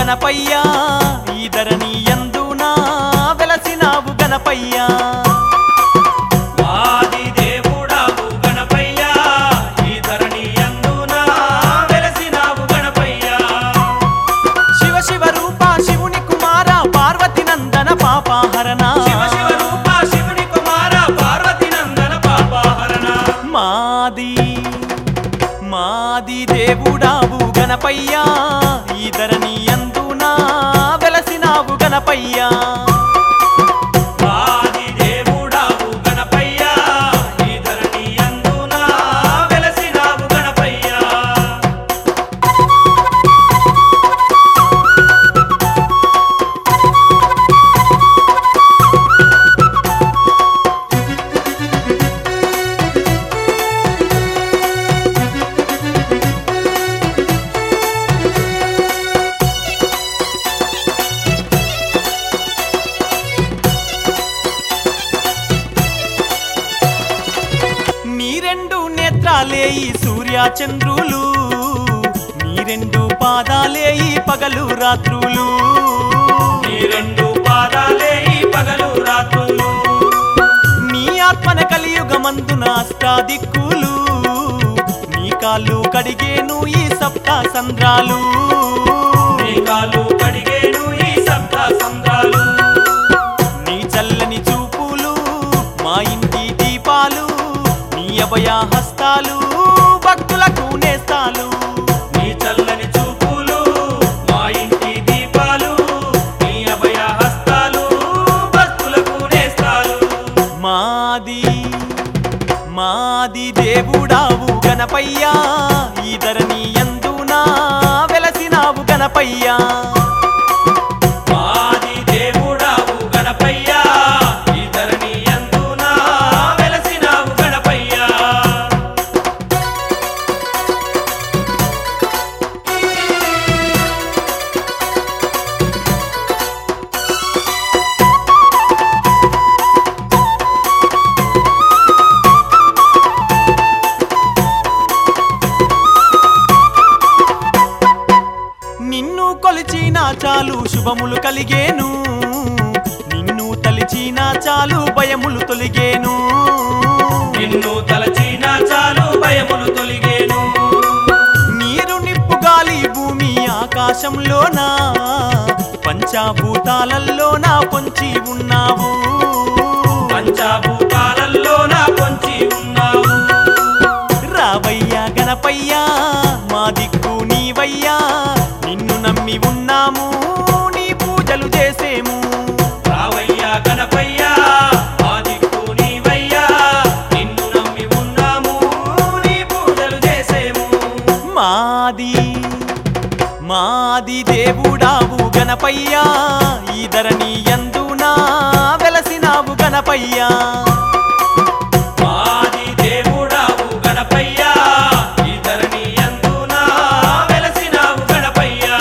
గణపయ్యా ఈ ధరణి ఎందునా వెలసినావు గణపయ్యా ఆది దేవుడావు గణపయ్యా ఈ ధరణి యందున వెలసినావు గణపయ్యా శివ శివ రూప శివుని కుమార పార్వతి నందన పాపాహరణ శివ శివ రూప శివుని కుమార పార్వతి నందన పాపాహరణ మాది మాది దేవుడావు గణపయ్యా ఈ ధరణి ఎందునా వెలసినావు గణపయ్యా ఆది దేవుడావు గణపయ్యా ఈ ధరణి యందున వెలసినావు గణపయ్యా నీ రెండు నేత్రాలే ఈ సూర్య చంద్రులు నీ రెండు పాదాలే ఈ పగలు రాత్రులు నీ రెండు పాదాలే ఈ పగలు రాత్రులు నీ ఆత్మన కలియుగమందున అష్టాదిక్కులు నీ కాళ్ళు కడిగేను ఈ సప్త సంద్రాలు నీ కాలు కడిగేను ఈ సప్త సంద్రాలు నీ చల్లని చూపులు మా ఇంటి దీపాలు నీ అభయ హస్తాలు భక్తులకు నేస్తాలు నీ చల్లని చూపులు మా ఇంటి దీపాలు నీ అభయ హస్తాలు భక్తులకు నేస్తాలు మాది మాది దేవుడావు గణపయ్యా ఈ ధరణి ఎందునా వెలసినావు గణపయ్యా ఆది దేవుడావు గణపయ్యా ఈ ధరణి యందున వెలసినావు గణపయ్యా నిన్ను కొలిచినా చాలు శుభములు కలిగేను నిన్ను తలిచినా చాలు భయములు తొలిగేను నిన్ను తలచిన చాలు భయములు తొలిగేను నీరు నిప్పు గాలి భూమి ఆకాశంలోనా పంచాభూతాలల్లోన పొంచి ఉన్నావు పంచభూతాలలో నా పొంచి ఉన్నావు రావయ్యా గణపయ్యా మా దిక్కు నీవయ్యా నిన్ను నమ్మి ఉన్నాము నీ పూజలు చేసేము రావయ్యా గణపయ్యా మా దిక్కు నీవయ్యా నిన్ను నమ్మి ఉన్నాము నీ పూజలు చేసేము మాది మాది దేవుడావు గణపయ్యా ఈ ధరణి ఎందునా వెలసినావు గణపయ్యా ఆది దేవుడావు గణపయ్యా ఈ ధరణి యందున వెలసినావు గణపయ్యా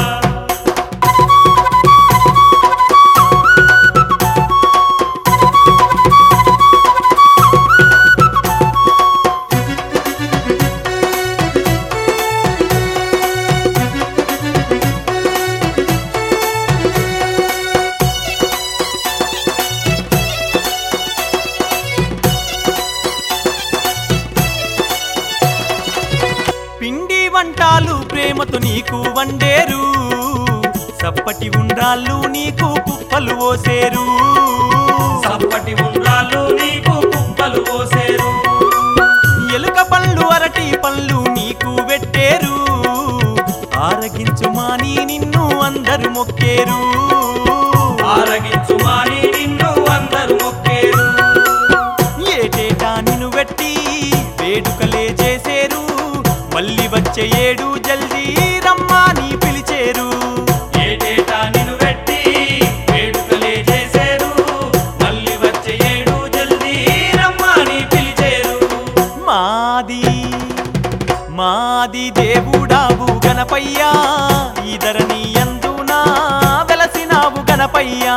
పిండి వంటాలు ప్రేమతో నీకు వండేరు సప్పటి ఉండ్రాళ్ళు నీకు కుప్పలు ఓసేరు సప్పటి ఉండ్రాళ్ళు నీకు కుప్పలు పోసేరు ఎలుక పళ్ళు అరటి పళ్ళు నీకు పెట్టేరు ఆరగించు మాని నిన్ను అందరు మొక్కేరు ఆరగించు మాని నిన్ను అందరు మొక్కేరు ఏటేటా నిన్ను పెట్టి వేడుకలే చేసేరు మళ్ళీ వచ్చే ఏడు జల్దీ రమ్మని పిలిచేరు ఏటేటా నిన్ను పెట్టి వేడుకలే చేసేరు మళ్ళీ వచ్చే ఏడు జల్దీ రమ్మని పిలిచేరు మాది మాది దేవుడావు గణపయ్యా ఈ ధరణి ఎందునా వెలసినావు గణపయ్యా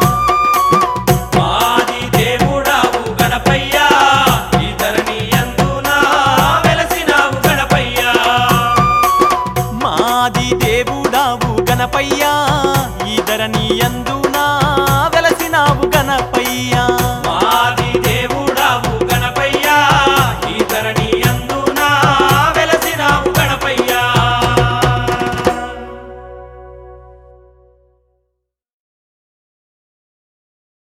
ఆది దేవుడావు గణపయ్యా ఈ ధరణి యందున వెలసినావు గణపయ్యా మాది దేవుడావు గణపయ్యా